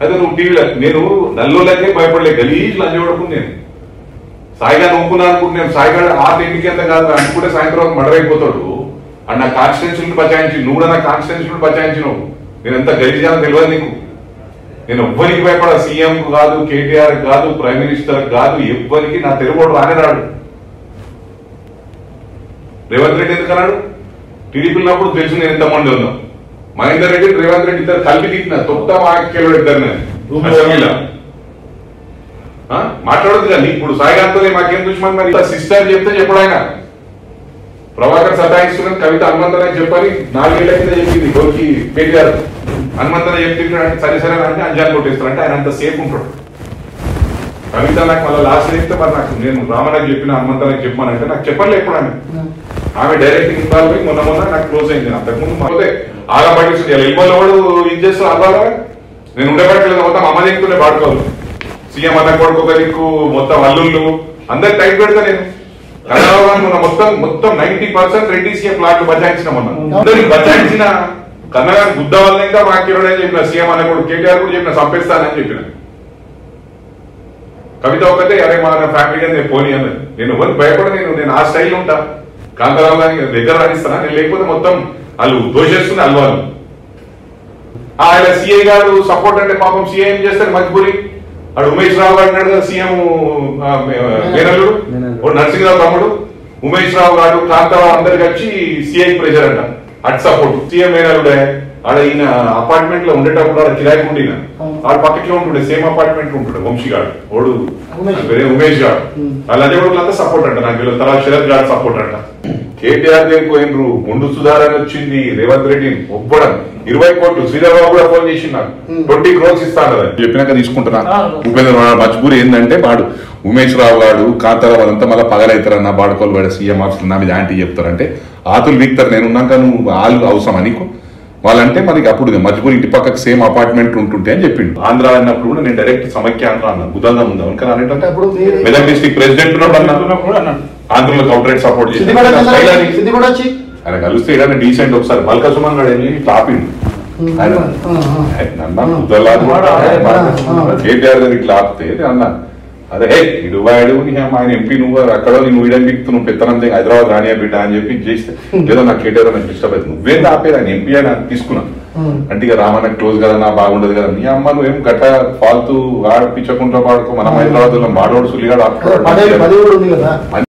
అదే నువ్వు టీవీలో నేను నల్లోళ్ళకే భయపడలే గలీజ్ లంచ్ కొడుకుని నేను సాయిగా నొప్పున్నా అనుకుంటే నేను సాయిగా ఆ ఇంటికి ఎంత కాదు అనుకుంటే సాయంత్రం మర్డర్ అయిపోతాడు అండ్ నా కాన్స్టిట్యూన్సీ బచాయించి నువ్వు కూడా నా కాన్స్టిట్యూన్సీ బచాయించినావు నేను ఎంత గలీజానో తెలియదు నీకు నేను ఎవ్వరికి భయపడ సీఎం కాదు కేటీఆర్ కాదు ప్రైమ్ మినిస్టర్ కాదు ఎవ్వరికి నా తెలుగుడు రానే రాడు రేవంత్ రెడ్డి ఎందుకు అన్నాడు టీడీపీ ఉన్నప్పుడు తెలుసు నేను ఎంతమంది ఉన్నాం మహేందర్ రెడ్డి రేవంత్ రెడ్డి ఇద్దరు కలిపి తిట్టిన తొత్త వాక్యాలు ఇద్దరు నేను అసెంబ్లీలో ఆ? మాట్లాడొద్దు కానీ ఇప్పుడు సాయిగాంతో మాకేం దుష్మన్ మరి సిస్టర్ చెప్తే చెప్పడు ఆయన ప్రభాకర్ సతాయిస్తున్న కవిత హనుమంతనే చెప్పని నాలుగేళ్ల కింద చెప్పింది గోకి కేటీఆర్ హనుమంతనే చెప్తున్నాడు అంటే సరే సరే అంటే అంజాన్ కొట్టేస్తాడు అంటే ఆయన అంత సేఫ్ ఉంటాడు కవిత నాకు మళ్ళీ లాస్ట్ చెప్తే మరి నాకు నేను రామనాథ్ చెప్పిన హనుమంతనకి చెప్పానంటే నాకు చెప్పలే ఎప్పుడు ఆమె ఆమె డైరెక్ట్ ఇన్వాల్వ్ అయ్యి మొన్న మొన్న నాకు క్లోజ్ అయింది అంతకుముందు పోతే ఆగా పట్టిస్తుంది ఎల్బోలో కూడా ఇది చేస్తూ అవ్వాలా నేను ఉండబట్టలేదు మొత్తం అమ్మ దిక్కునే పాడుకోవాలి సీఎం అన్న కొడుకు ఒక దిక్కు మొత్తం అల్లుళ్ళు అందరికి టైట్ పెడతా నేను కన్నడలో మొన్న మొత్తం మొత్తం నైన్టీ పర్సెంట్ రెడ్డి సీఎం ప్లాట్లు బచాయించిన మొన్న అందరికి బచాయించిన కన్నడ బుద్ధ వల్ల ఇంకా మాకేవాడు అని చెప్పిన సీఎం అన్న కొడుకు కేటీఆర్ కూడా చెప్పిన చంపేస్తానని చెప్పిన కవిత ఒకటే అరే మా ఫ్యామిలీ నేను పోనీ అన్నది నేను ఎవరికి భయపడ నేను నేను ఆ స్టైల్ ఉంటా కాంతారావు గారిని దగ్గర రాణిస్తానా నేను లేకపోతే మొత్తం వాళ్ళు దోషేస్తుంది అల్వాళ్ళు ఆ, ఆయన సీఐ గారు సపోర్ట్ అంటే పాపం సీఐ ఏం చేస్తారు మజ్బూరి అడు ఉమేష్ రావు గారు అన్నాడు కదా సీఎం మేనల్లుడు ఓ నరసింహరావు తమ్ముడు ఉమేష్ రావు గారు కాంతారావు అందరికి వచ్చి సీఐ ప్రెషర్ అంట అట్ సపోర్ట్ సీఎం మేనల్లుడే ఆడ ఈయన అపార్ట్మెంట్ లో ఉండేటప్పుడు ఆడ కిరాయికి ఉండిన ఆడ పక్కకే ఉంటుండే సేమ్ అపార్ట్మెంట్ ఉంటుండే వంశీ గారు ఓడు ఉమేష్. వేరే ఉమేష్ గారు ఉమ్. వాళ్ళంటే వాళ్ళంతా సపోర్ట్ అంట నాకు వీళ్ళ తర్వాత శరత్ గారు సపోర్ట్ అంట కేటీఆర్ దగ్గర పోయినరు ముందు సుధారణ వచ్చింది రేవంత్ రెడ్డి ఒప్పడం ఇరవై కోట్లు శ్రీధర్ బాబు కూడా ఫోన్ చేసి నాకు ఉమ్. ట్వంటీ క్రోర్స్ ఇస్తాను కదా చెప్పినాక తీసుకుంటున్నా ఆ. ఉపేంద్ర వాడు మజ్బూరి ఏంటంటే వాడు ఉమేష్ రావు గారు కాంతారావు వాళ్ళంతా మళ్ళీ పగలవుతారన్న బాడుకోలు వాడు సీఎం ఆఫీస్ నా మీద యాంటీ చెప్తారంటే ఆతులు వీక్తారు నేను ఉన్నాక నువ్వు వాళ్ళు అవసరం నీకు వాళ్ళంటే మనకి అప్పుడు మజ్బూరి ఇంటి పక్కకు సేమ్ అపార్ట్మెంట్ ఉంటుంటే అని చెప్పిండు ఆంధ్ర అన్నప్పుడు కూడా నేను డైరెక్ట్ సమైక్య ఆంధ్ర అన్నాను గుదంగా ఉందా ఇంకా అంటే అనేటంటే అప్పుడు మీరు- మెదక్ డిస్ట్రిక్ట్ ప్రెసిడెంట్ ఉన్నాడు అన్నా కూడా అన్నాడు ఆంధ్రలో కౌంటరేట్ సపోర్ట్ సిద్దిపేట చేసి వెళ్ళాలి, సిద్దిపేట వచ్చి ఆయన కలిస్తే ఏదైనా డీసెంట్ ఒకసారి బల్క సుమన్ గారు వెళ్ళి ఇట్లా ఆపిండు ఉమ్, ఆయన ఆ, ఆ. నన్న కుదరలాదు ఆ. కేటీఆర్ గారు ఇట్లా ఆపితే నేను అన్నా అదే హే ఇడు వాడు నీ అమ్మ ఆయన ఎంపీ నువ్వు అక్కడ నువ్వు వీడని బిక్తు నువ్వు పెత్తనం దిగి హైదరాబాద్ రానియా బిడ్డ అని చెప్పి ఇది చేస్తే లేదో నాకు కేటీఆర్ నాకు డిస్టర్బ్ అవుతుంది నువ్వేం ఆపేది ఆయన ఎంపీ అని నాకు తీసుకున్నా ఉమ్. అంటే ఇక రామన్న క్లోజ్ కదా నా బాగుండదు కదా నీ అమ్మ నువ్వేం గట్ట ఫాల్తూ వాడు పిచ్చకుండా వాడుకో మనం హైదరాబాద్ లో మాడోడు సులిగాడు అదే పదే పది కూడా ఉంది కదా